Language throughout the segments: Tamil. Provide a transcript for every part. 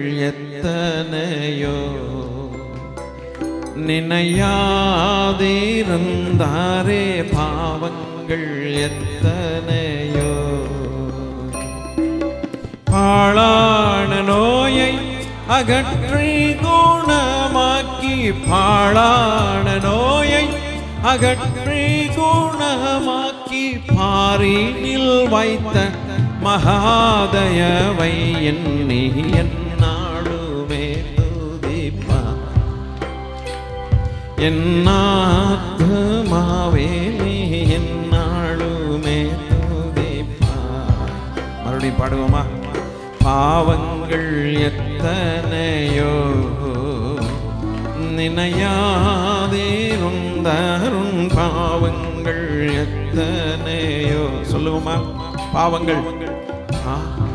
எத்தனையோ நினையாதிருந்தாரே பாவங்கள் எத்தனையோ பாழான நோயை அகற்றி குணமாக்கி பாழான நோயை அகற்றி குணமாக்கி பாரினில் வைத்த மகாதயவை எண்ணி என்னாளுமே துதிப்பா என்னாத்மாவே நீ என்னாளுமே துதிப்பாய் மறுபடியும் பாடுவோமா பாவங்கள் எத்தனையோ நினையாதேருந்தருண் பாவங்கள் எத்தனையோ சொல்லுவோமா பாவங்கள் ஆ.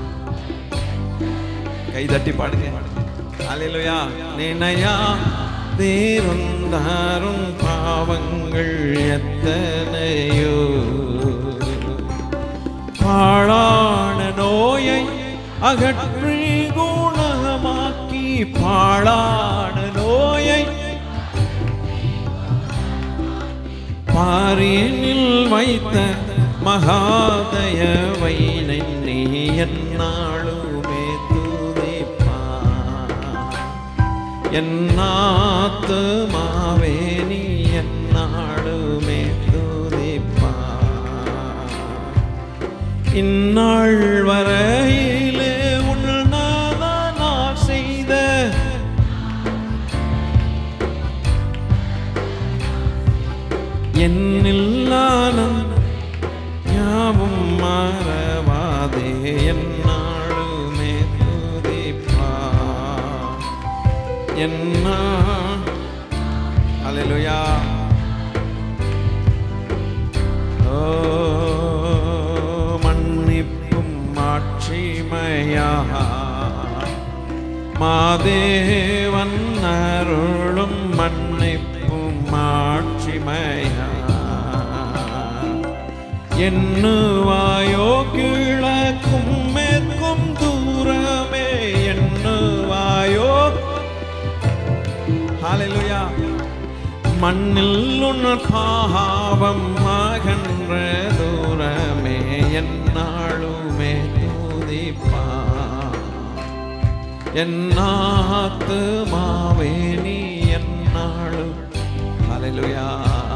கை தட்டி பாடுங்க அல்லேலூயா நினையா தீருந்தாரும் பாவங்கள் எத்தனையோ பாழான நோயை அகற்றி குணமாக்கி பாழான நோயை பாரினில் வைத்த மகாதயவை நீ என்னாளுமே துதிப்பா என்னாத்துமாவே நீ என்னாளுமே துதிப்பா இந்நாள் வரையிலே உன்னதனார் செய்த என்னில்லானம் யாவும் மறவாதே என்னாளுமே துதிப்பா என்ன அல்லேலூயா ஓ மன்னிப்பும் மாட்சிமையா மாதேவன் அருளும் மன்னிப்பும் மாட்சிமையா எண்ணுவாயோ கிழக்கும் மேற்கும் தூரமே எண்ணுவாயோ ஹalleluya மண்ணில் உன் பாவம் அகன்ற தூரமே என்னாளுமே தூதிப்பா என்னாத்துமாவே நீ என்னாளும் ஹalleluya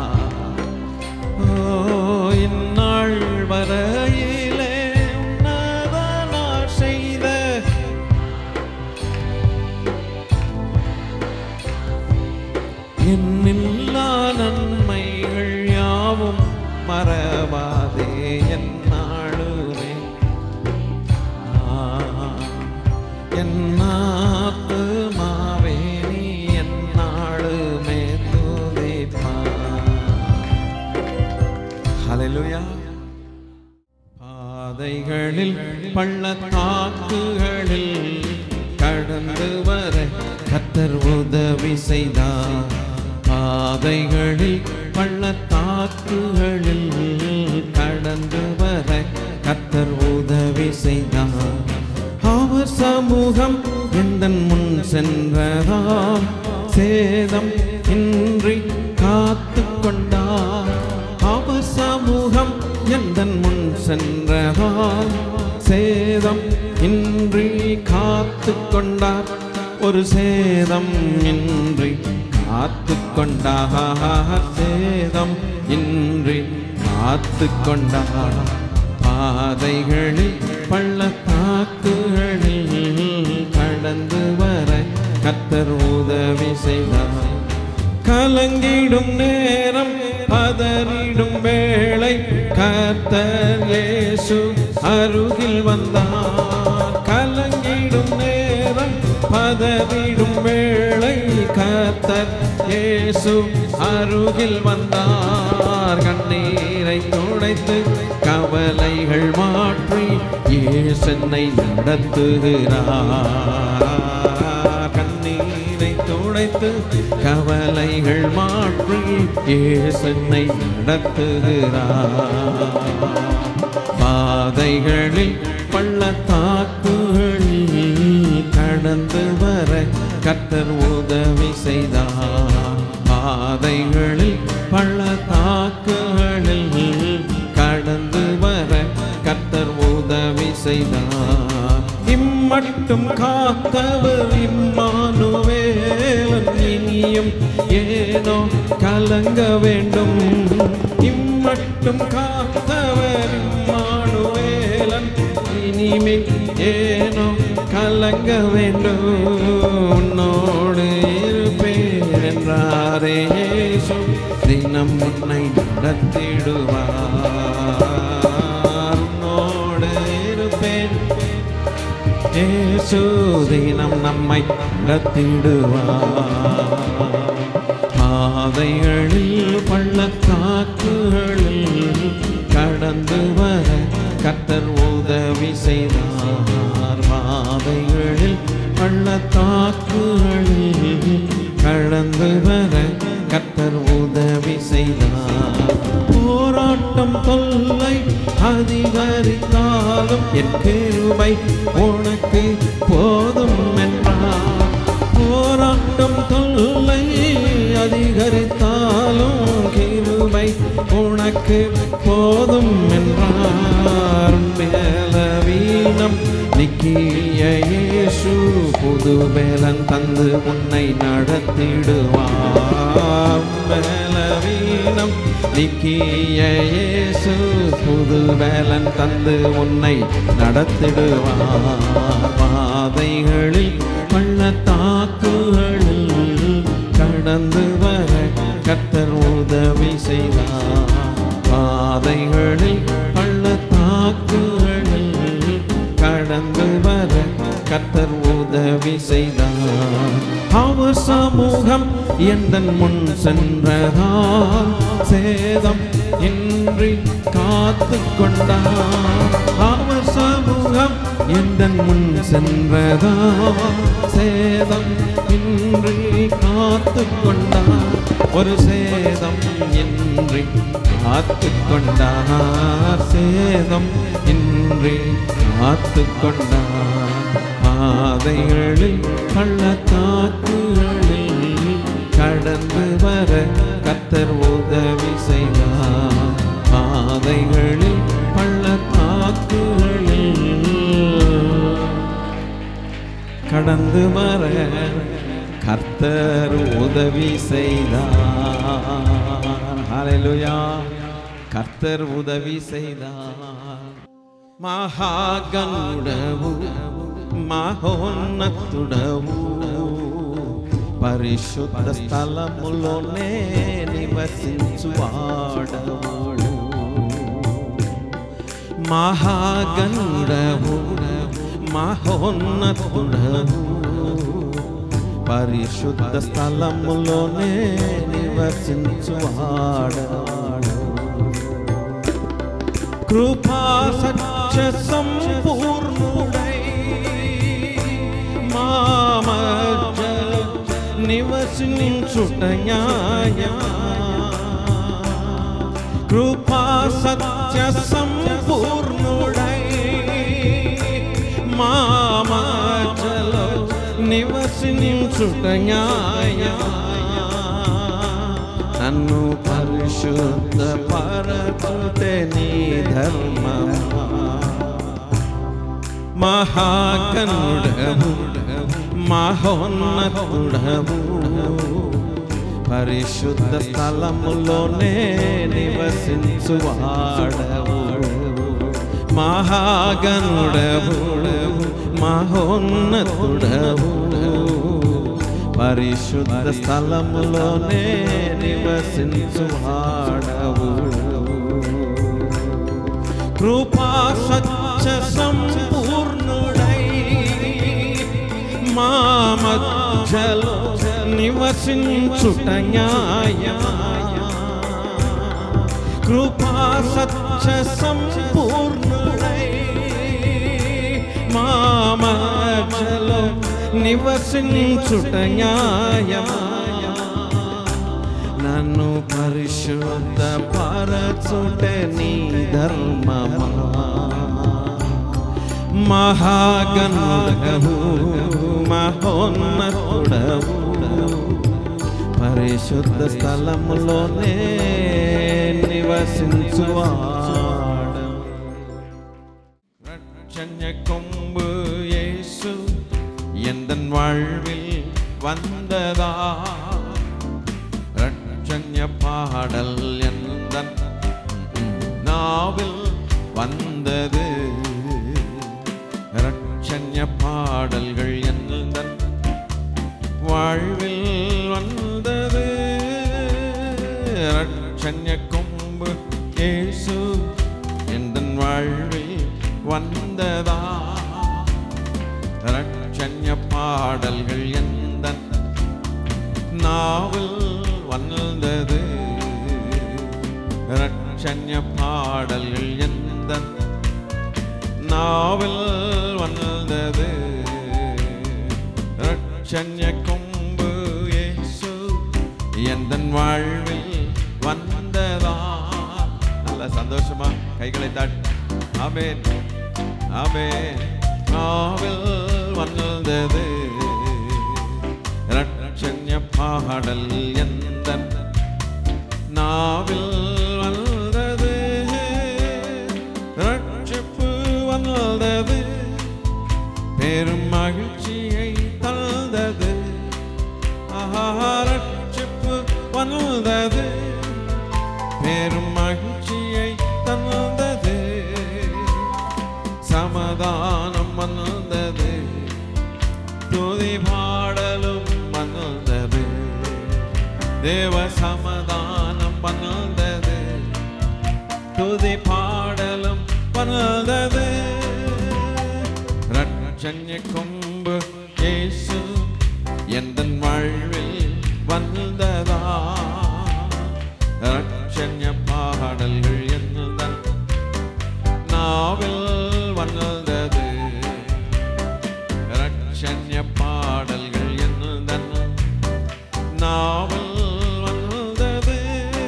ஓ இந்நாள் வரையிலே உன்னதனார் செய்த என்னில்லா நன்மைகள் யாவும் மறவாதே என்னாளுமே ஆ, என்னாத்துமாவே நீ என்னாளுமே துதிப்பா ஹalleluya பாதைகளில் பள்ளத்தாக்குகளில் கடந்து வர கத்தர் உதவி செய்தார் பாதைகளில் பள்ளத்தாக்குகளில் கடந்து வர கத்தர் உதவி செய்தார் அவர் சமூகம் எந்த முன் சென்றதாம் சேதம் இன்றி காத்து கொண்டார் அவர் சமூகம் எந்த முன் சென்றதால் சேதம் இன்றி காத்து கொண்டார் ஒரு சேதம் இன்றி காத்து கொண்டார் சேதம் இன்றி காத்து கொண்டார் பாதைகளில் பள்ளத்தாக்குகளில் கடந்து வர கத்தர் உதவி செய்தார் கலங்கிடும் நேரம் பதறிடும் வேளை கர்த்தர் இயேசு அருகில் வந்தார் கலங்கிடும் நேரம் பதறிடும் வேளை கர்த்தர் இயேசு அருகில் வந்தார் கண்ணீரை துடைத்து கவலைகள் மாற்றி இயேசன்னை நடத்துகிறார் கண்ணீரை துடைத்து கவலைகள் மாற்றி இயேசன்னை நடத்துகிறார் பாதைகளில் பள்ளத்தாக்குகளில் கடந்து வர கர்த்தர் உதவி செய்தார் பாதைகளில் பள்ளத்தாக்குகளில் கடந்து வர கர்த்தர் உதவி செய்தார் இம்மட்டும் காத்தவர் இம்மானுவேலன் இனியும் ஏனோ கலங்க வேண்டும் இம்மட்டும் காத்தவர் இம்மானுவேலன் இனிமேல் ஏனோ கலங்க வேண்டும் உன்னோடு இருப்பேன் என்றாரே இயேசு தினம் உன்னை நடத்திடுவார் உன்னோடு இருப்பேன் இயேசு தினம் நம்மை நடத்திடுவார் பாதைகளில் பள்ளத்தாக்குகளில் கடந்து வர கர்த்தர் உதவி செய்தார் பாதைகளில் பள்ளத்தாக்குகளில் கடந்து வர கர்த்தர் உதவி செய்தார் போராட்டம் தொல்லை அதிகரித்தாலும் என் கிருபை உனக்கு போதும் என்றார் போராட்டம் தொல்லை அதிகரித்தாலும் கிருபை உனக்கு போதும் என்றார் மேலவீனம் நிக்கிய இயேசு புது வேலன் தந்து உன்னை நடத்திடுவார் மேலவீனம் நிக்கிய இயேசு புது வேலன் தந்து உன்னை நடத்திடுவார் பாதைகளில் பள்ளத்தாக்குகளில் கடந்து வர கர்த்தர் உதவி செய்தார் பாதைகளில் பள்ளத்தாக்குகளில் கடந்து வர கர்த்தர் உதவி செய்தார் அவர் சமூகம் எந்தன் முன் சென்றதால் சேதம் இன்றி காத்து கொண்டார் அவர் சமூகம் எந்தன் முன் சென்றதால் சேதம் இன்றி காத்து கொண்டார் ஒரு சேதம் இன்றி காத்து கொண்டார் சேதம் இன்றி காத்து கொண்டார் பாதைகளில் பள்ளத்தாக்குகளில் கடந்து வர கத்தர் உதவி செய்தார் பாதைகளில் பள்ளத்தாக்குகளில் கடந்து வர கர்த்தர் உதவி செய்தார் ஹalleluya கர்த்தர் உதவி செய்தார் మహాగణుడవు మహోన్నతుడవు పరిశుద్ధ స్థలములోనే నివసించువాడవు మహాగణుడవు మహోన్నతుడవు పరిశుద్ధ స్థలములోనే నివసించువాడవు కృపా సత్య సంపూర్ణుడై మామజ నివసించుట న్యాయ కృపా సత్య సంపూర్ణుడై మామజలో నివసించుట న్యాయ నన్ను పరిశుద్ధ పరచుతే నీ ధర్మమా మహాగణుడవు మహోన్నతుడవు పరిశుద్ధ స్థలములోనే నివసించువాడవు మహాగణుడవు మహోన్నతుడవు పరిశుద్ధ స్థలములోనే నివసించువాడవు కృపా సత్య సంపూర్ణుడై మా మధ్యలో నివసించుట న్యాయ కృపా సత్య సంపూర్ణుడై మా మధ్యలో నివసించుట న్యాయమా నన్ను పరిశుద్ధ పరచుట నీ ధర్మమా మహాగణుడవు మహోన్నతుడవు పరిశుద్ధ స్థలములోనే నివసించువాడు ரட்சண்ய கொம்பு இயேசு எந்தன் வாழ்வில் வந்ததா ரட்சண்ய பாடல் எந்தன் நாவில் வந்தது ரட்சண்ய பாடல்கள் எந்தன் வாழ்வில் வந்தது ரட்சண்ய கொம்பு இயேசு எந்தன் வாழ்வில் வந்ததா ரட்சண்ய பாடல்கள் எந்த நாவில் வந்தது ரட்சண்ய பாடல்கள் எந்த நாவில் வந்தது ரட்சண்ய கொம்பு இயேசு எந்தன் வாழ்வில் வந்ததா நல்ல சந்தோஷமா கைகளை தாட்டி ஆமென் ஆமென் நாவில் வந்தது ரட்சண்ய பாடல் எந்த நாவில் வந்தது ரட்சிப்பு வந்தது பெரும் மகிழ்ச்சியை தந்தது ஆஹா ரட்சிப்பு வந்தது பெரும் மகிழ்ச்சியை தந்தது சமாதானம் வந்தது துதி பாடலும் வந்தது தேவ சமாதானம் வந்தது துதி பாடலும் வந்தது ரட்சண்ய கொம்பு இயேசு எந்தன் வாழ்வில் வந்ததா ரட்சண்ய பாடல்கள் என்னதான் நாவில் வந்தது ரட்சண்ய பாடல்கள் என்னதான் நாவில் வந்தது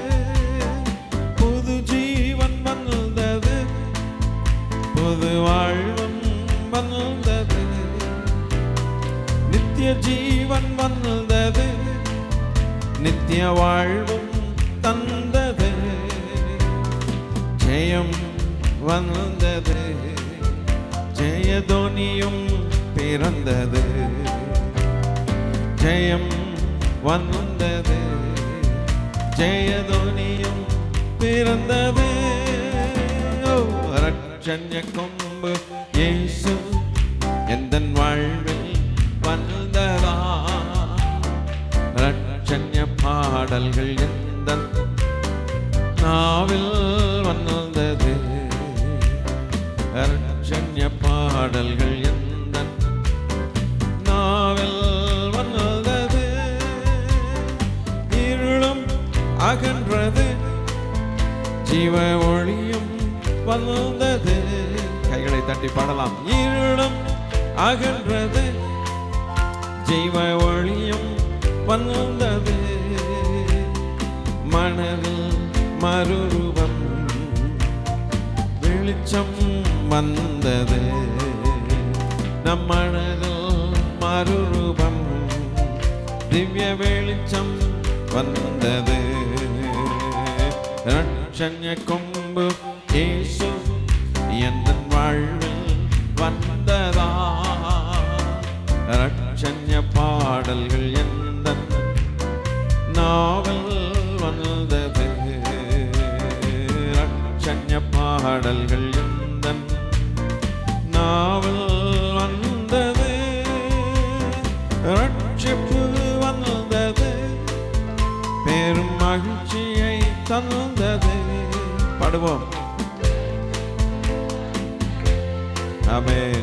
புது ஜீவன் வந்தது புது வாழ்வும் வந்தது நித்திய ஜீவன் வந்தது நித்திய வாழ்வும் தந்தது ஜெயம் வந்தது ஜெயதோனியும் பிறந்தது ஜெயம் வந்தது ஜெயதோனியும் பிறந்தது ஓ, ரட்சண்ய கொம்பு இயேசு எந்தன் வாழ்வில் வந்ததா ரட்சண்ய பாடல்கள் எந்த நாவில் வந்தது ரட்சண்ய பாடல்கள் எந்த நாவில் வந்தது இருளும் அகன்றது ஜீவ ஒளியும் வந்தது கைகளை தட்டி பாடலாம் இருளும் அகன்றது ஜீவ ஒளியும் வந்தது மனதில் மறுரூபம் வெளிச்சம் வந்தது நம் மனதில் மறுரூபம் திவ்ய வெளிச்சம் வந்தது ரட்சண்ய கொம்பு இயேசு எந்த வாழ்வில் வந்ததா ரட்சண்ய பாடல்கள் எந்த நாவல் வந்தது ரட்சண்ய பாடல்கள் எந்த நாவல் வந்தது ரட்சிப்பு வந்தது பெரும் மகிழ்ச்சியை தந்தது பாடுவோம் ஆமென்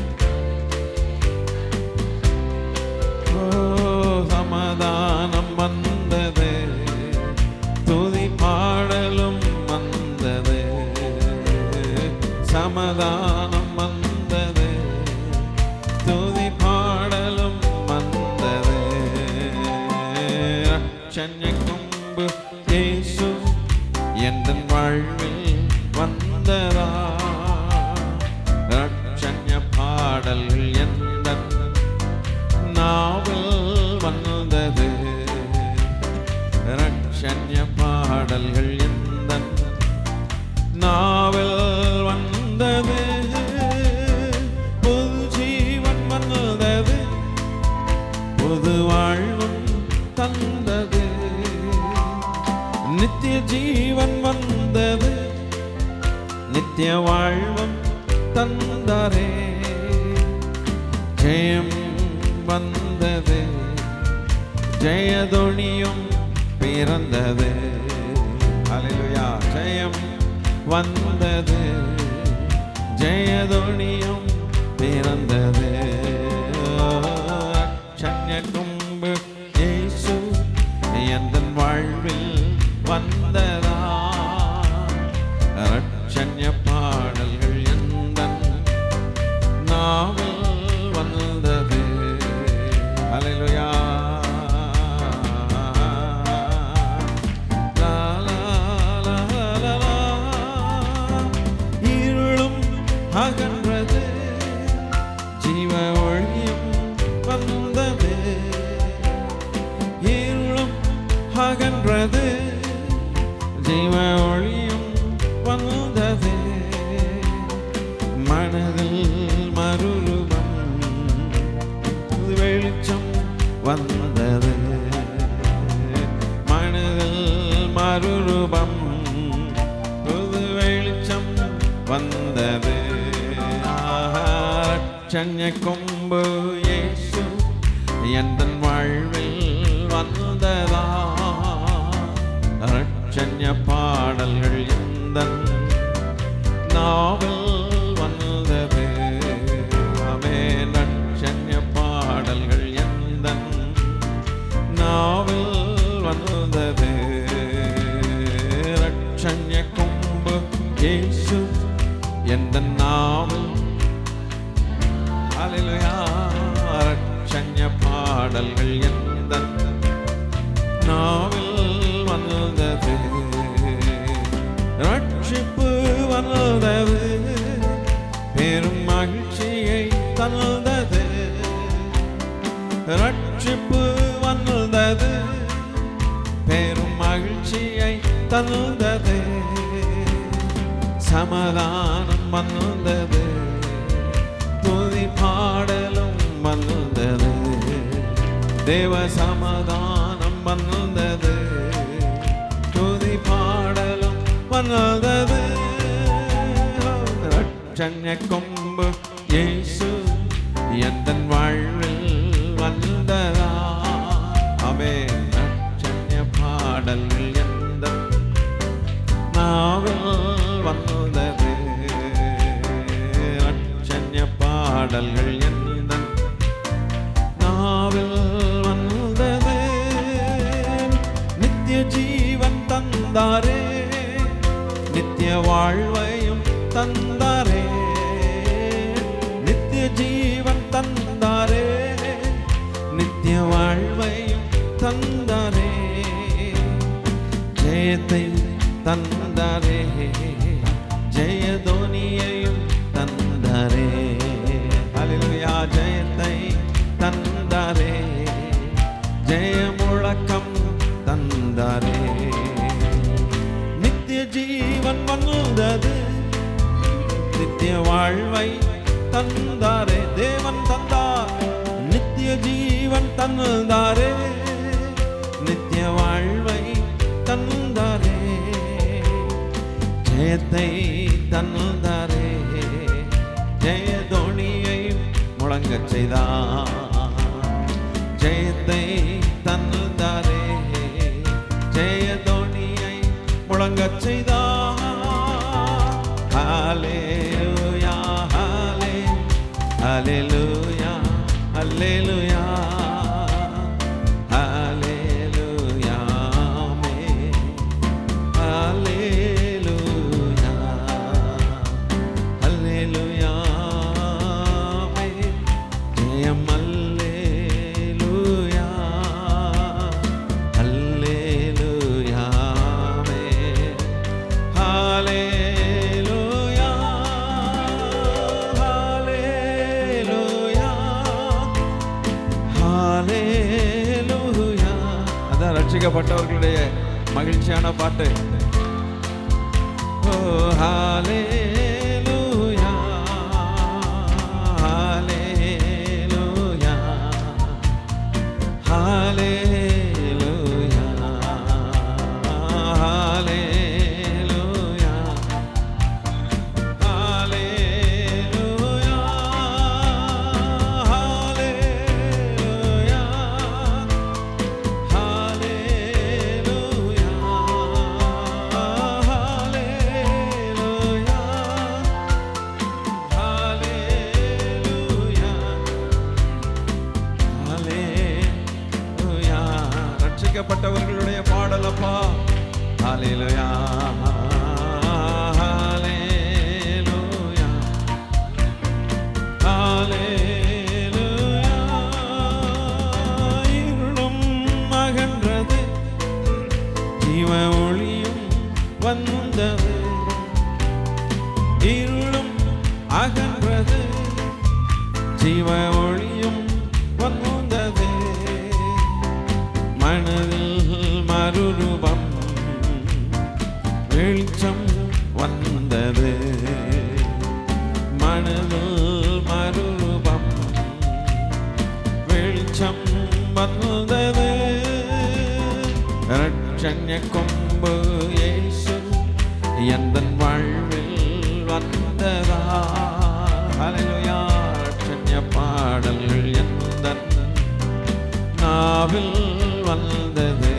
ஓ சமாதானம் வந்தது துதி பாடலும் வந்தது சமாதானம் வந்தது துதி பாடலும் வந்தது ரட்சண்ய கொம்பு இயேசு எந்த வாழ்வில் வந்ததா ரட்சண்ய பாடல்கள் எந்த நாவல் வந்தது புது ஜீவன் வந்தது புது வாழ்வும் தந்தது நித்திய ஜீவன் வந்தது நித்திய வாழ்வும் தந்தாரே ஜெயம் வந்தது ஜெயதொனியும் பிறந்தது அல்லேலூயா ஜெயம் வந்தது ஜெயதொனியும் பிறந்தது அச்சன்ய கும்பு இயேசு எந்த வாழ்வில் வந்ததா ரட்சண்ய பாடல்கள் எந்த நாவில் வந்தது அல்லேலூயா லா, லா, லா, லா, லா. இருளும் அகன்றது ஜீவ ஒளியும் வந்தது இருளும் அகன்றது ஜீவ ஒளியும் வந்தது மனதில் மறுரூபம் புது வெளிச்சம் வந்தது மனதில் மறுரூபம் புது வெளிச்சம் வந்தது ஆச்சன்ய கொம்பு இயேசு எந்த வாழ்வில் வந்ததா ரட்சண்ய பாடல்கள் எந்த நாவல் வந்தது அமே ரட்சண்ய பாடல்கள் எந்த நாவல் வந்தது ரட்சண்ய கொம்பு இயேசு எந்த நாவல் அல்லேலூயா ரட்சண்ய பாடல்கள் எந்த நாவில் வந்தது ரட்சிப்பு வந்தது பெரும் மகிழ்ச்சியை தந்தது ரட்சிப்பு வந்தது பெரும் மகிழ்ச்சியை தந்தது சமாதானம் வந்தது துதி பாடலும் வந்தது தேவ சமாதானம் வந்தது துதி பாடலும் வந்தது ரட்சண்ய கொம்பு இயேசு எந்த வாழ்வில் வந்ததா அவே ரட்சண்ய பாடல்கள் எந்த நாவில் வந்தது ரட்சண்ய பாடல்கள் எந்த நாவில் வந்தது நித்திய ஜீவன் தந்தாரே நித்திய வாழ்வையும் தந்தாரே நித்திய ஜீவன் தந்தாரே நித்திய வாழ்வையும் தந்தாரே ஜெயத்தை தந்தாரே ஜெயதோனியையும் தந்தாரே அல்லேலூயா ஜெயத்தை தந்தாரே ஜெய முழக்கம் தந்தாரே நித்திய ஜீவன் வந்தது நித்திய வாழ்வை தந்தாரே தேவன் தந்தார் நித்திய ஜீவன் தந்தாரே நித்திய வாழ்வை தந்தாரே ஜெயத்தை தந்தாரே ஜெயதோனியை முழங்கச் செய்தார் ஜெயத்தை தந்தாரே ஜெயதோனியை முழங்கச் செய்தார் ஹalleluya ஹalலே ஹalleluya ஹalleluya ஹalleluya ஆமென் ஹalleluya ஹalleluya ஆமென் ஜெயம் ஹalleluya ஹalleluya ஆமென் ஹalleluya ஹalleluya ஹalleluya அதான் ரட்சிக்கப்பட்டவர்களுடைய மகிழ்ச்சியான பாட்டு ஓ ஹalleluya ஹalleluya ஹalleluya ஹalleluya ஹalleluya ஹalleluya ஹalleluya ஹalleluya ஹalleluya ரட்சிக்கப்பட்டவர்களுடைய பாடலப்பா ஹalleluya ஹalleluya ஹalleluya இருளும் அகன்றது ஜீவ ஒளியும் வந்தது இருளும் அகன்றது ஜீவ ஒளியும் வந்தது மனதில் மறுரூபம் வெளிச்சம் வந்தது மனதில் மறுரூபம் வெளிச்சம் வந்தது ரட்சண்ய கொம்பு இயேசு எந்தன் வாழ்வில் வந்ததா ஹalleluya ரட்சண்ய பாடல்கள் எந்தன் நாவில் வந்தது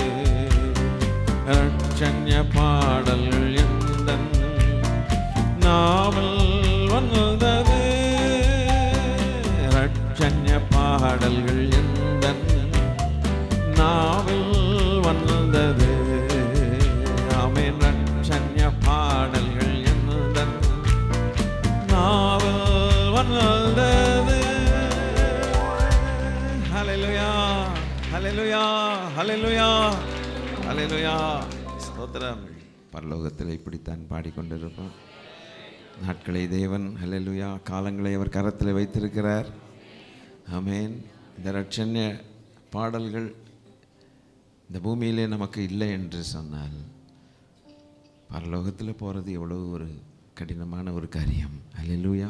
ரட்சண்ய பாடல்கள் எந்தன் நாவில் வந்தது ரட்சண்ய பாடல்கள் எந்தன் நாவில் வந்தது ஆமென் ரட்சண்ய பாடல்கள் எந்தன் நாவில் வந்தது ஹalleluya ஹalleluya ஹalleluya ஹalleluya ஸ்தோத்திரம் பரலோகத்தில் இப்படித்தான் பாடிக்கொண்டிருப்போம் நாட்களை தேவன் ஹalleluya காலங்களை அவர் கரத்தில் வைத்திருக்கிறார் ஆமென் இந்த ரட்சண்ய பாடல்கள் இந்த பூமியிலே நமக்கு இல்லை என்று சொன்னால் பரலோகத்தில் போகிறது எவ்வளோ ஒரு கடினமான ஒரு காரியம் ஹalleluya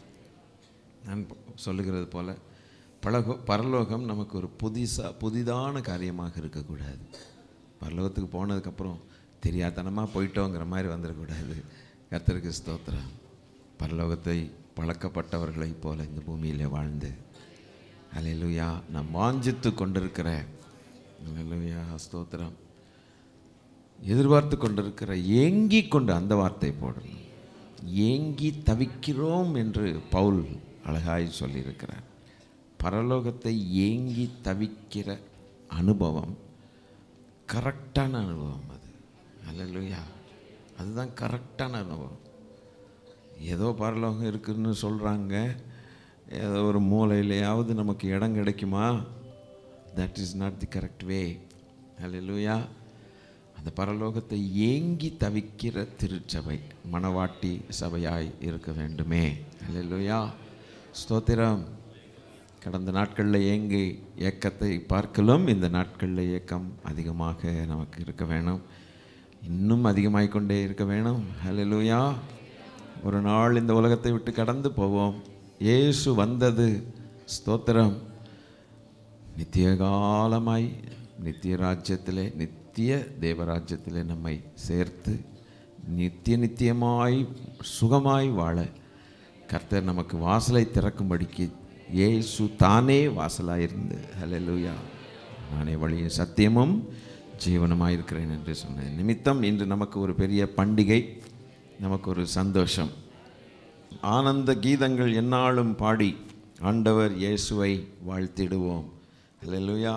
நான் சொல்லுகிறது போல பலகோ பரலோகம் நமக்கு ஒரு புதுசாக புதிதான காரியமாக இருக்கக்கூடாது பரலோகத்துக்கு போனதுக்கப்புறம் தெரியாதனமாக போயிட்டோங்கிற மாதிரி வந்துடக்கூடாது கர்த்தருக்கு ஸ்தோத்திரம் பரலோகத்தை பழக்கப்பட்டவர்களைப் போல இந்த பூமியிலே வாழ்ந்து அலையலுயா நான் வாஞ்சித்து கொண்டிருக்கிற அலையலுயா ஸ்தோத்திரம் எதிர்பார்த்து கொண்டிருக்கிற ஏங்கி கொண்டு அந்த வார்த்தை போடணும் ஏங்கி தவிக்கிறோம் என்று பவுல் அழகாய் சொல்லியிருக்கிறார் பரலோகத்தை ஏங்கி தவிக்கிற அனுபவம் கரெக்டான அனுபவம் அது அல்லையா அதுதான் கரெக்டான அனுபவம் ஏதோ பரலோகம் இருக்குன்னு சொல்கிறாங்க ஏதோ ஒரு மூலையிலையாவது நமக்கு இடம் கிடைக்குமா that is not the correct way அல்லையா அந்த பரலோகத்தை ஏங்கி தவிக்கிற திருச்சபை மணவாட்டி சபையாய் இருக்க வேண்டுமே அல்லையா ஸ்தோத்திரம் கடந்த நாட்களில் ஏங்கி ஏக்கத்தை பார்க்கலும் இந்த நாட்களில் ஏக்கம் அதிகமாக நமக்கு இருக்க வேணும் இன்னும் அதிகமாகிக் கொண்டே இருக்க வேணும் ஹalleluya ஒரு நாள் இந்த உலகத்தை விட்டு கடந்து போவோம் இயேசு வந்தது ஸ்தோத்திரம் நித்திய காலமாய் நித்திய ராஜ்யத்திலே நித்திய தேவராஜ்யத்திலே நம்மை சேர்த்து நித்திய நித்தியமாய் சுகமாய் வாழ கர்த்தர் நமக்கு வாசலை திறக்கும்படிக்கு இயேசு தானே வாசலாயிருந்து ஹalleluya நானே வழியும் சத்தியமும் ஜீவனமாக இருக்கிறேன் என்று சொன்னேன் நிமித்தம் இன்று நமக்கு ஒரு பெரிய பண்டிகை நமக்கு ஒரு சந்தோஷம் ஆனந்த கீதங்கள் எந்நாளும் பாடி ஆண்டவர் இயேசுவை வாழ்த்திடுவோம் ஹalleluya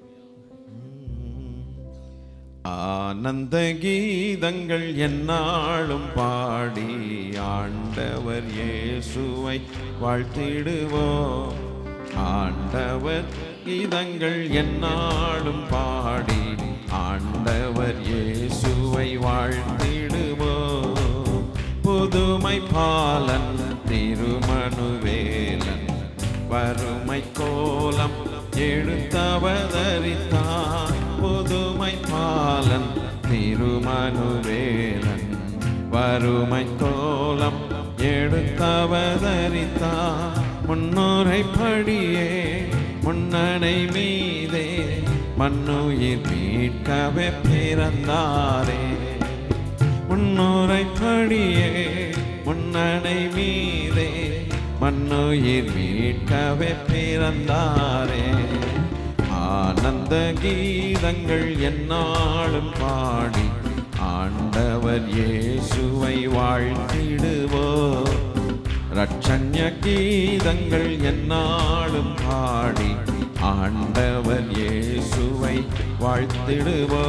ஆனந்த கீதங்கள் எந்நாளும் பாடி ஆண்டவர் இயேசுவை வாழ்த்திடுவோம் ஆண்டவர் கீதங்கள் எந்நாளும் பாடி ஆண்டவர் இயேசுவை வாழ்த்திடுவோம் புதுமை பாலன் திருமணுவேலன் வறுமை கோலம் எடுத்தவதரித்தான் புதுமை புதுமை பாலன் திருமனுவேலன் வறுமை கோலம் எடுத்தவதரித்தார் முன்னுரை படியே முன்னணை மீதே மண்ணுயிர் மீட்கவே பிறந்தாரே முன்னுரை படியே முன்னணை மீதே மண்ணுயிர் மீட்கவே பிறந்தாரே ஆனந்த கீதங்கள் என்னாலும் பாடி ஆண்டவர் இயேசுவை வாழ்த்திடுவோ ரட்சண்ய கீதங்கள் என்னாலும் பாடி ஆண்டவர் இயேசுவை வாழ்த்திடுவோ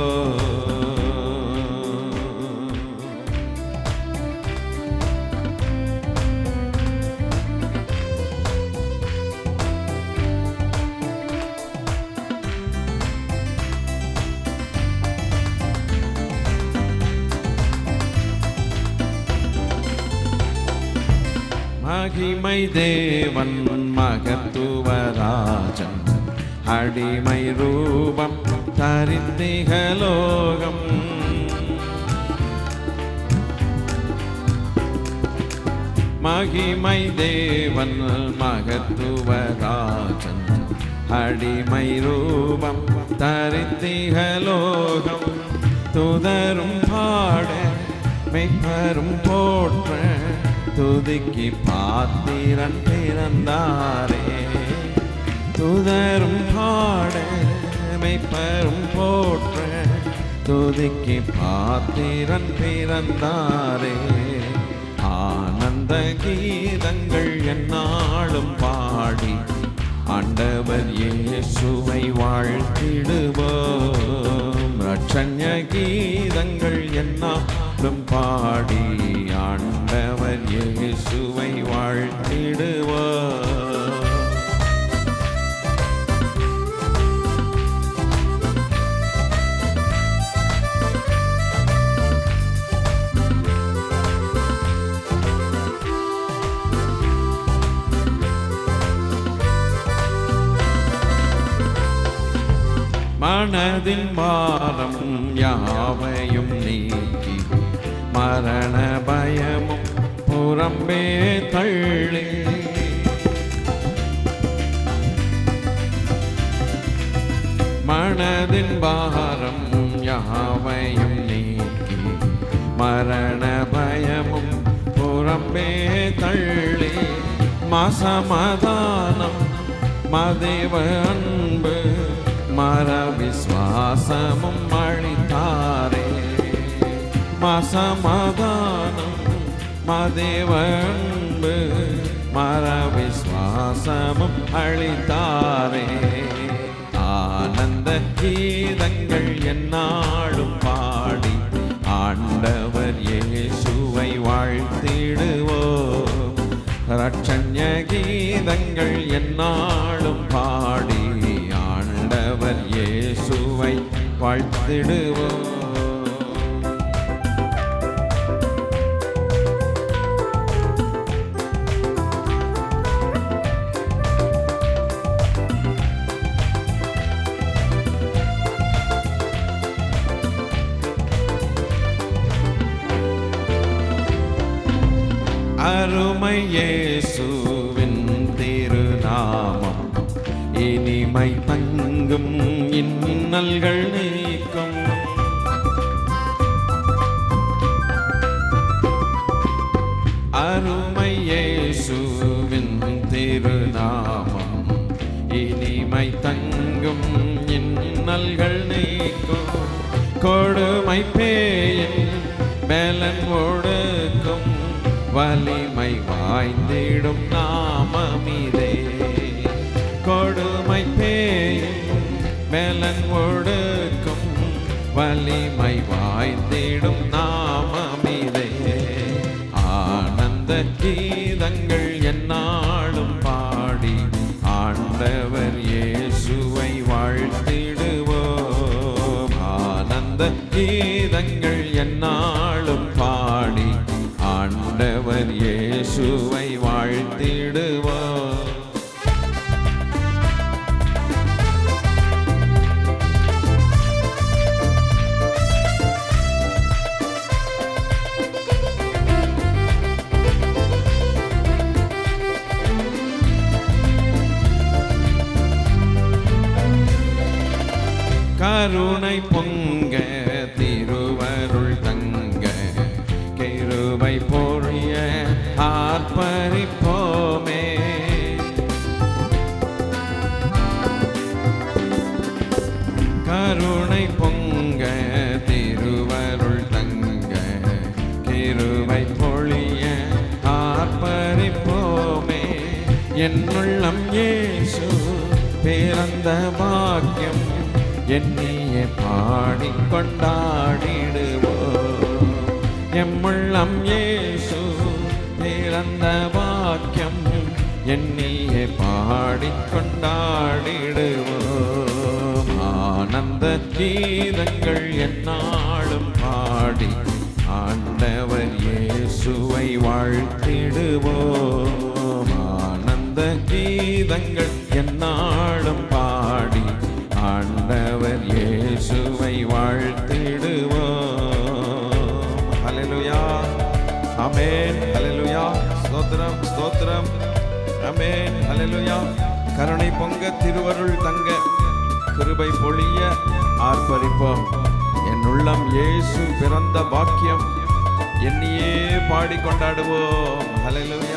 மகிமை தேவன் மகத்துவராஜன் அடிமை ரூபம் தரித்திகலோகம் மகிமை தேவன் மகத்துவராஜன் அடிமை ரூபம் தரித்திகலோகம் துதரும் பாட மெய்ப்பரும் போற்ற துதிக்கு பாத்திரன் பிறந்தாரே துதரும் பாட மெய்ப்பரும் போற்ற துதிக்கு பாத்திரன் பிறந்தாரே ஆனந்த கீதங்கள் என்னாலும் பாடி ஆண்டவர் இயேசுவை வாழ்த்திடுவோம் ரட்சண்ய கீதங்கள் என்னாலும் பாடி ஆண்டவர் இயேசுவை வாழ்த்திடுவோம் மனதின் பாரம் யாவையும் நீக்கி மரண பயமும் புறம்பே தள்ளி மனதின் பாரம் யாவையும் நீக்கி மரண பயமும் புறம்பே தள்ளி மசமதானம் மதேவ அன்பு மர விஸ்வாசமும் அளித்தாரே மசமதானம் மதேவ அன்பு மர விஸ்வாசமும் அளித்தாரே ஆனந்த கீதங்கள் என்னாலும் பாடி ஆண்டவர் இயேசுவை வாழ்த்திடுவோம் ரட்சண்ய கீதங்கள் என்னாலும் பாடி ஆண்டவர் இயேசுவை வாழ்த்திடுவோம் அருமை இயேசுவின் திருநாமம் இனிமை தங்கும் இன்னல்கள் நீக்கும் அருமை இயேசுவின் திருநாமம் இனிமை தங்கும் இன்னல்கள் நீக்கும் கொடுமை பேயின் பலன் ஒடுக்கும் வலிமை வாய்ந்திடும் நாமமிதே கொடுமை பேயும் பலன் ஒடுக்கும் வலிமை வாய்ந்திடும் நாமமிதே ஆனந்த கீதங்கள் என்னாலும் பாடி ஆண்டவர் இயேசுவை வாழ்த்திடுவோம் ஆனந்த கீதங்கள் என்னாலும் பாடி ஆண்டவர் இயேசுவை வாழ்த்திடுவோம் கருணை பொங்க திருவருள் தங்க கிருபை பொழிய ஆர்ப்பரிப்போமே கருணை பொங்க திருவருள் தங்க கிருபை பொழிய ஆர்ப்பரிப்போமே என்னுள்ளம் இயேசு பிறந்த பாக்கியம் என்னைய பாடிக் கொண்டாடிடுவோம் எம்முள்ளம் இயேசு பிறந்த பாக்கியம் என்னைய பாடிக் கொண்டாடிடுவோம் ஆனந்த கீதங்கள் என்னாலும் பாடி ஆண்டவர் இயேசுவை வாழ்த்திடுவோம் ஆனந்த கீதங்கள் என்னாலும் பாடி ஆண்டவர் இயேசுவை வாழ்த்திடுவோம் ஹalleluya ஆமென் ஹalleluya ஸ்தோத்திரம் ஸ்தோத்திரம் ஆமென் ஹalleluya கருணை பொங்க திருவருள் தங்க கிருபை பொழிய ஆர்ப்பரிப்போம் என் உள்ளம் இயேசு பிறந்த பாக்கியம் என்னையே பாடி கொண்டாடுவோம் ஹalleluya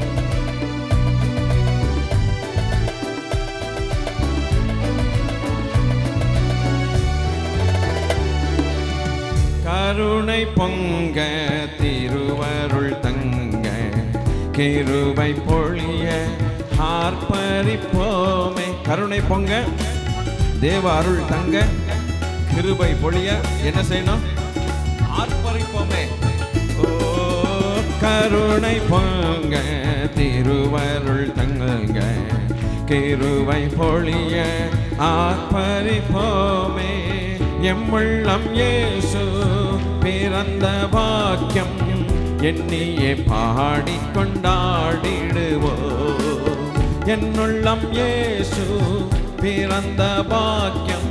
கருணை பொங்க திருவருள் தங்க கிருபை பொழிய ஆர்ப்பரிப்போமே கருணை பொங்க தேவ அருள் தங்க கிருபை பொழிய என்ன செய்யணும் ஆர்ப்பரிப்போமே ஓ கருணை பொங்க திருவருள் தங்க கிருபை பொழிய ஆர்ப்பரிப்போமே எம்முள்ளம் இயேசு பிறந்த பாக்கியம் எண்ணியே பாடிக் கொண்டாடிடுவோ என்னுள்ளம் இயேசு பிறந்த பாக்கியம்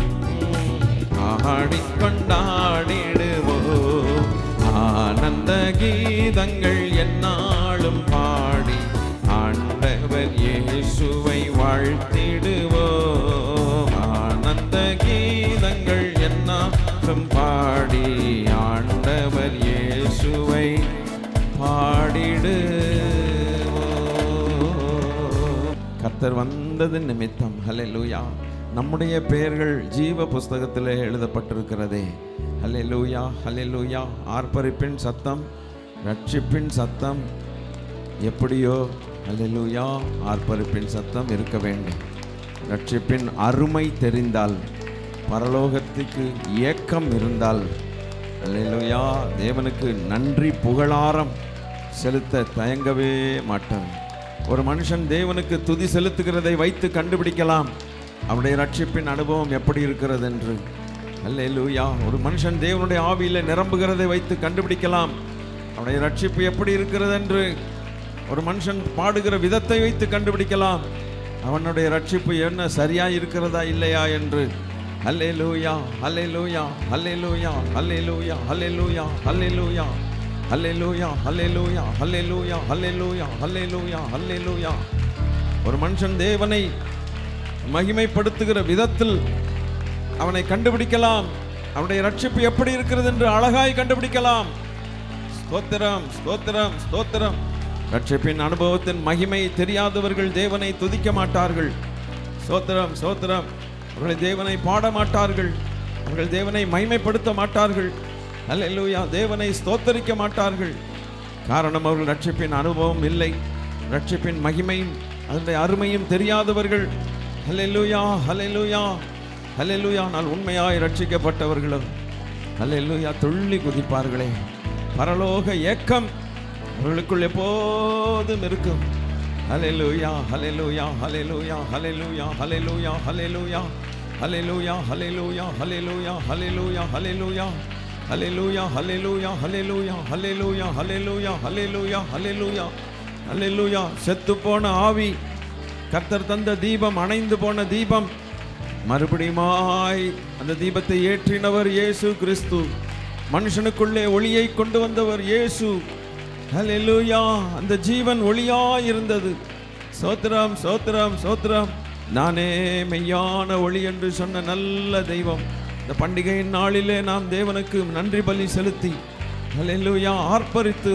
பாடிக் கொண்டாடிடுவோ ஆனந்த கீதங்கள் என்னாலும் பாடி ஆண்டவர் இயேசுவை வாழ்த்திடுவோம் ஆனந்த கீதங்கள் என்னாலும் பாடி ஆண்டவர் இயேசுவை பாடிடுவோம் கர்த்தர் வந்தது நிமித்தம் ஹalleluya நம்முடைய பெயர்கள் ஜீவ புஸ்தகத்தில் எழுதப்பட்டிருக்கிறதே ஹalleluya ஹalleluya ஆர்ப்பரிப்பின் சத்தம் ரட்சிப்பின் சத்தம் எப்படியோ ஹalleluya ஆர்ப்பரிப்பின் சத்தம் இருக்க வேண்டும் ரட்சிப்பின் அருமை தெரிந்தால் பரலோகத்துக்கு ஏக்கம் இருந்தால் அல்லேலூயா தேவனுக்கு நன்றி புகழாரம் செலுத்த தயங்கவே மாட்டான் ஒரு மனுஷன் தேவனுக்கு துதி செலுத்துகிறதை வைத்து கண்டுபிடிக்கலாம் அவனுடைய ரட்சிப்பின் அனுபவம் எப்படி இருக்கிறது என்று அல்லேலூயா ஒரு மனுஷன் தேவனுடைய ஆவியில நிரம்புகிறதை வைத்து கண்டுபிடிக்கலாம் அவனுடைய ரட்சிப்பு எப்படி இருக்கிறது என்று ஒரு மனுஷன் பாடுகிற விதத்தை வைத்து கண்டுபிடிக்கலாம் அவனுடைய ரட்சிப்பு என்ன சரியா இருக்கிறதா இல்லையா என்று ஹல்லேலூயா ஹல்லேலூயா ஹல்லேலூயா ஹல்லேலூயா ஹல்லேலூயா ஹல்லேலூயா ஹல்லேலூயா ஹல்லேலூயா ஹல்லேலூயா ஹல்லேலூயா ஹல்லேலூயா ஹல்லேலூயா ஒரு மனுஷன் தேவனை மகிமைப்படுத்துகிற விதத்தில் அவனை கண்டுபிடிக்கலாம் அவனுடைய ரட்சிப்பு எப்படி இருக்கிறது என்று அழகாய் கண்டுபிடிக்கலாம் ஸ்தோத்திரம் ஸ்தோத்திரம் ஸ்தோத்திரம் ரட்சிப்பின் அனுபவத்தின் மகிமை தெரியாதவர்கள் தேவனை துதிக்க மாட்டார்கள் ஸ்தோத்திரம் ஸ்தோத்திரம் அவர்கள் தேவனை பாட மாட்டார்கள் அவர்கள் தேவனை மகிமைப்படுத்த மாட்டார்கள் அல்லேலூயா தேவனை ஸ்தோத்தரிக்க மாட்டார்கள் காரணம் அவர்கள் ரட்சிப்பின் அனுபவம் இல்லை ரட்சிப்பின் மகிமையும் அதனுடைய அருமையும் தெரியாதவர்கள் ஹல்லேலூயா ஹல்லேலூயா ஹல்லேலூயா நான் உண்மையாய் ரட்சிக்கப்பட்டவர்களும் ஹல்லேலூயா துள்ளி குதிப்பார்களே பரலோக ஏக்கம் அவர்களுக்குள் எப்போதும் இருக்கும் ஹalleluya ஹalleluya ஹalleluya ஹalleluya ஹalleluya ஹalleluya ஹalleluya ஹalleluya ஹalleluya ஹalleluya ஹalleluya ஹalleluya ஹalleluya ஹalleluya ஹalleluya ஹalleluya ஹalleluya ஹalleluya ஹalleluya செத்து போன ஆவி கர்த்தர் தந்த தீபம் அணைந்து போன தீபம் மறுபடியுமாய் அந்த தீபத்தை ஏற்றினவர் இயேசு கிறிஸ்து மனுஷனுக்குள்ளே ஒளியை கொண்டு வந்தவர் இயேசு ஹalleluya அந்த ஜீவன் ஒளியாய் இருந்தது சோத்திரம் சோத்திரம் சோத்திரம் நானே மெய்யான ஒளி என்று சொன்ன நல்ல தெய்வம் இந்த பண்டிகையின் நாளிலே நாம் தேவனுக்கு நன்றி பலி செலுத்தி ஹalleluya ஆர்ப்பரித்து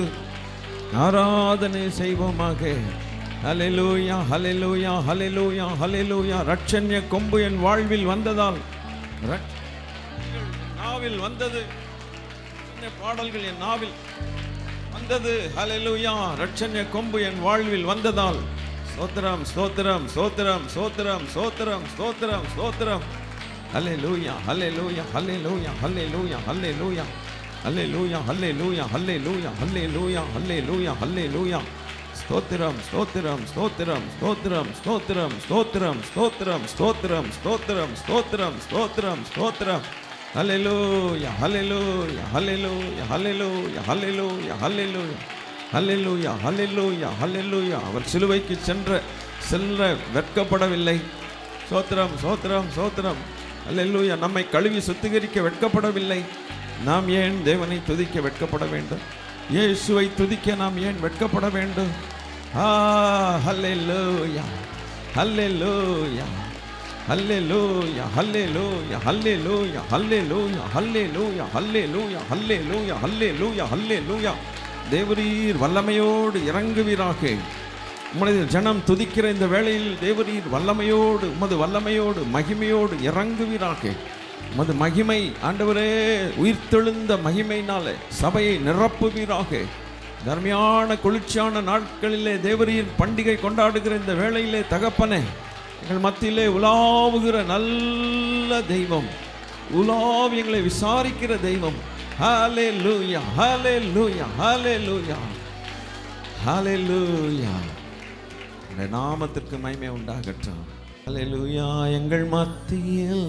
ஆராதனை செய்வோமாக ஹalleluya ஹalleluya ஹalleluya ஹalleluya ரட்சண்ய கொம்பு என் வாழ்வில் வந்ததால் ரட்சண்யங்கள் நாவில் வந்தது என்ன பாடல்கள் என் நாவில் வந்தது ஹalleluya ரட்சண்ய கொம்பு என் வாழ்வில் வந்ததால் ஸ்தோத்திரம் ஸ்தோத்திரம் ஸ்தோத்திரம் ஸ்தோத்திரம் ஸ்தோத்திரம் ஸ்தோத்திரம் ஸ்தோத்திரம் ஹalleluya ஹalleluya ஹalleluya ஹalleluya ஹalleluya ஹalleluya ஹalleluya ஹalleluya ஹalleluya ஹalleluya ஹalleluya ஸ்தோத்திரம் ஸ்தோத்திரம் ஸ்தோத்திரம் ஸ்தோத்திரம் ஸ்தோத்திரம் ஸ்தோத்திரம் ஸ்தோத்திரம் ஸ்தோத்திரம் ஸ்தோத்திரம் ஸ்தோத்திரம் ஸ்தோத்திரம் ஸ்தோத்திரம் ஹalleluya ஹalleluya ஹalleluya ஹalleluya ஹalleluya ஹalleluya ஹalleluya ஹalleluya ஹalleluya அவர் சிலுவைக்கு சென்ற செல்ல வெட்கப்படவில்லை சோத்திரம் சோத்திரம் சோத்திரம் ஹalleluya நம்மை கழுவி சுத்திகரிக்க வெட்கப்படவில்லை நாம் ஏன் தேவனை துதிக்க வெட்கப்பட வேண்டும் இயேசுவை துதிக்க நாம் ஏன் வெட்கப்பட வேண்டும் ஆ ஹalleluya ஹalleluya ஹalleluya ஹalleluya ஹalleluya ஹalleluya ஹalleluya ஹalleluya ஹalleluya ஹalleluya ஹalleluya தேவரீர் வல்லமையோடு இறங்குவீராக உமது ஜனம் துதிக்கிற இந்த வேளையில் தேவரீர் வல்லமையோடு உமது வல்லமையோடு மகிமையோடு இறங்குவீராக உமது மகிமை ஆண்டவரே உயிர்த்தெழுந்த மகிமையினாலே சபையை நிரப்புவீராக தர்மையான குளிர்ச்சியான நாட்களிலே தேவரீர் பண்டிகை கொண்டாடுகிற இந்த வேளையிலே தகப்பனே எங்கள் மத்தியிலே உலாவுகிற நல்ல தெய்வம் உலாவி எங்களை விசாரிக்கிற தெய்வம் ஹாலே லூயா ஹாலே லூயா ஹாலே லூயா ஹாலே லூயா இந்த நாமத்திற்கு மகிமை உண்டாகட்டும் ஹalleluya எங்கள் மத்தியில்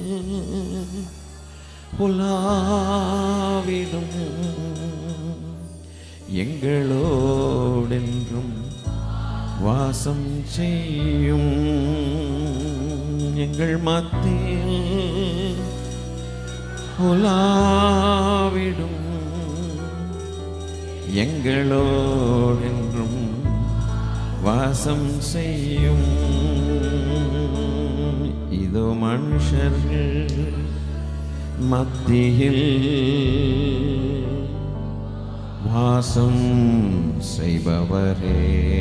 உலாவிடும் எங்களோடென்றும் வாசம் செய்யும் எங்கள் மத்தியில் உலாவிடும் எங்களோடென்றும் வாசம் செய்யும் இதோ மனுஷர்கள் மத்தியில் வாசம் செய்பவரே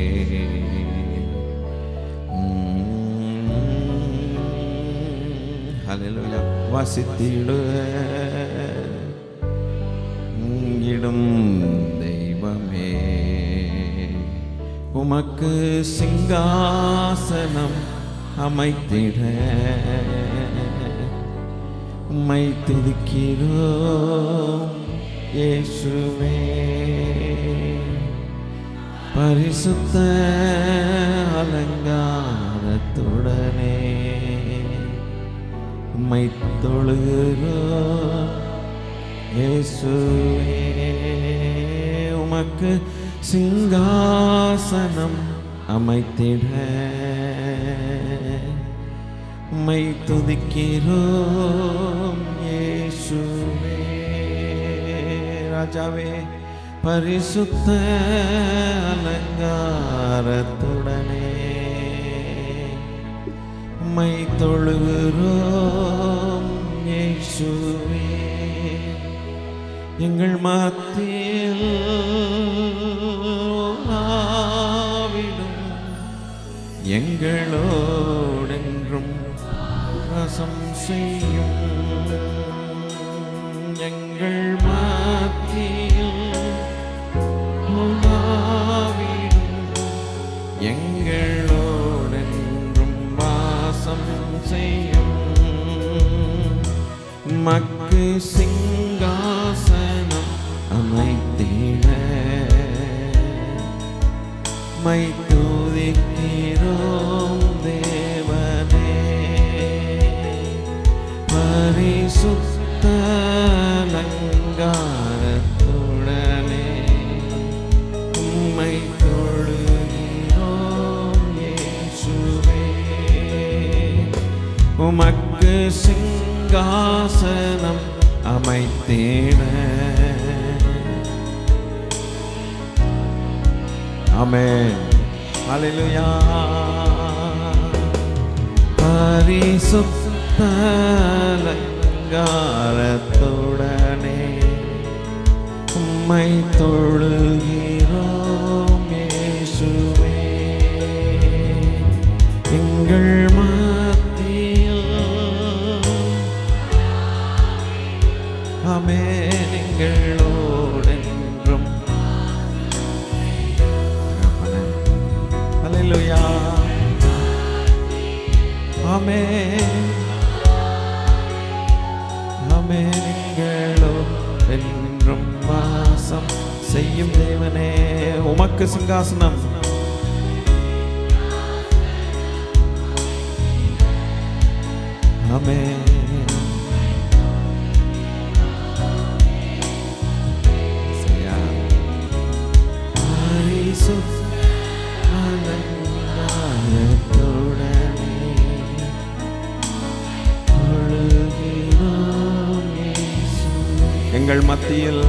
ஹalleluya வாசித்திடு இடும் தெய்வமே உமக்கு சிங்காசனம் அமைத்திட உம்மை துதிக்கிறோம் இயேசுவே பரிசுத்த அலங்காரத்துடனே உம்மை தொழுகிறோம் இயேசுவே உமக்கு சிங்காசனம் அமைத்திட உம்மை துதிக்கிறோம் இயேசுவே ராஜாவே பரிசுத்த அலங்காரத்துடனே உம்மை தொழுகிறோம் இயேசுவே எங்கள் மத்தியில் ஆவிடும் எங்களோடென்றும் ரசம் செய்யும் எங்கள் மத்தியில் உலாவிடும் எங்களோடென்றும் வாசம் செய்யும் மக்கு சிங்காசனம் அமைத்திட மை துதிக்கிறோம் தேவனே பரிசுத்த அலங்காரத்துடனே உம்மை தொழுகிறோம் இயேசுவே உமக்கு சிங்காசனம் அமைத்தேன ஆமென் ஹalleluya பரிசுத்த அலங்காரத்துடனே உம்மை தொழுகிறோம் இயேசுவே எங்கள் மத்தியில் ஆமென் எங்களோடென்றும் ஹalleluya ஆமென் ஆமென் எங்களோ என்றும் வாசம் செய்யும் தேவனே உமக்கு சிங்காசனம் ஆமென் சரியா? பரிசுத்த அலங்காரத்துடனே தொழுகிறோம் இயேசுவே. எங்கள் மத்தியில்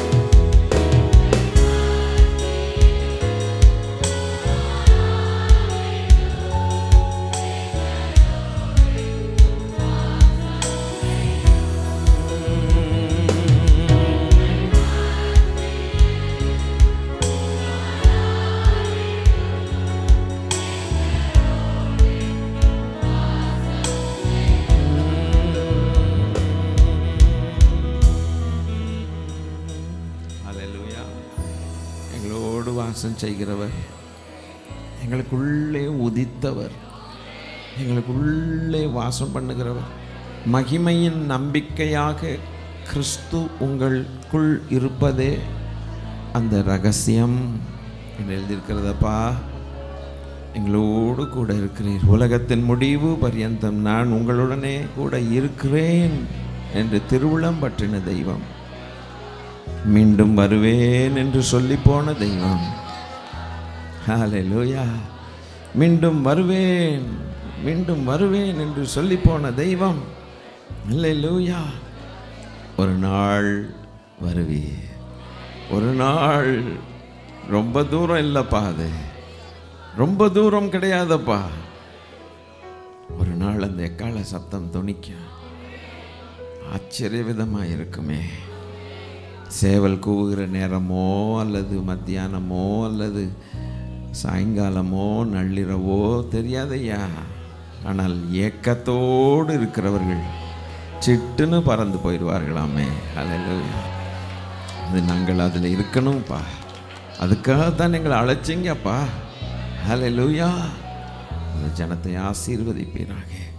ஹalleluya எங்களோடு வாசம் செய்கிறவர் எங்களுக்குள்ளே உதித்தவர் எங்களுக்குள்ளே வாசம் பண்ணுகிறவர் மகிமையின் நம்பிக்கையாக கிறிஸ்து உங்களுக்குள் இருப்பதே அந்த ரகசியம் என்று எழுதியிருக்கிறதப்பா எங்களோடு கூட இருக்கிறீர் உலகத்தின் முடிவு பரியந்தம் நான் உங்களுடனே கூட இருக்கிறேன் என்று திருவுளம் பற்றின தெய்வம் மீண்டும் வருவேன் என்று சொல்லி போன தெய்வம் ஹalleluya மீண்டும் வருவேன் மீண்டும் வருவேன் என்று சொல்லி போன தெய்வம் ஹalleluya ஒரு நாள் வருவி ஒரு நாள் ரொம்ப தூரம் இல்லைப்பா அது ரொம்ப தூரம் கிடையாதப்பா ஒரு நாள் அந்த எக்கால சப்தம் துணிக்கும் ஆச்சரிய விதமாக இருக்குமே சேவல் கூவுகிற நேரமோ அல்லது மத்தியானமோ அல்லது சாயங்காலமோ நள்ளிரவோ தெரியாதையா ஆனால் ஏக்கத்தோடு இருக்கிறவர்கள் சிட்டுன்னு பறந்து போயிடுவார்களாமே அல்ல அது நாங்கள் அதில் இருக்கணும்ப்பா அதுக்காகத்தான் எங்களை அழைச்சிங்கப்பா ஹalleluya அந்த ஜனத்தை ஆசீர்வதிப்பீராக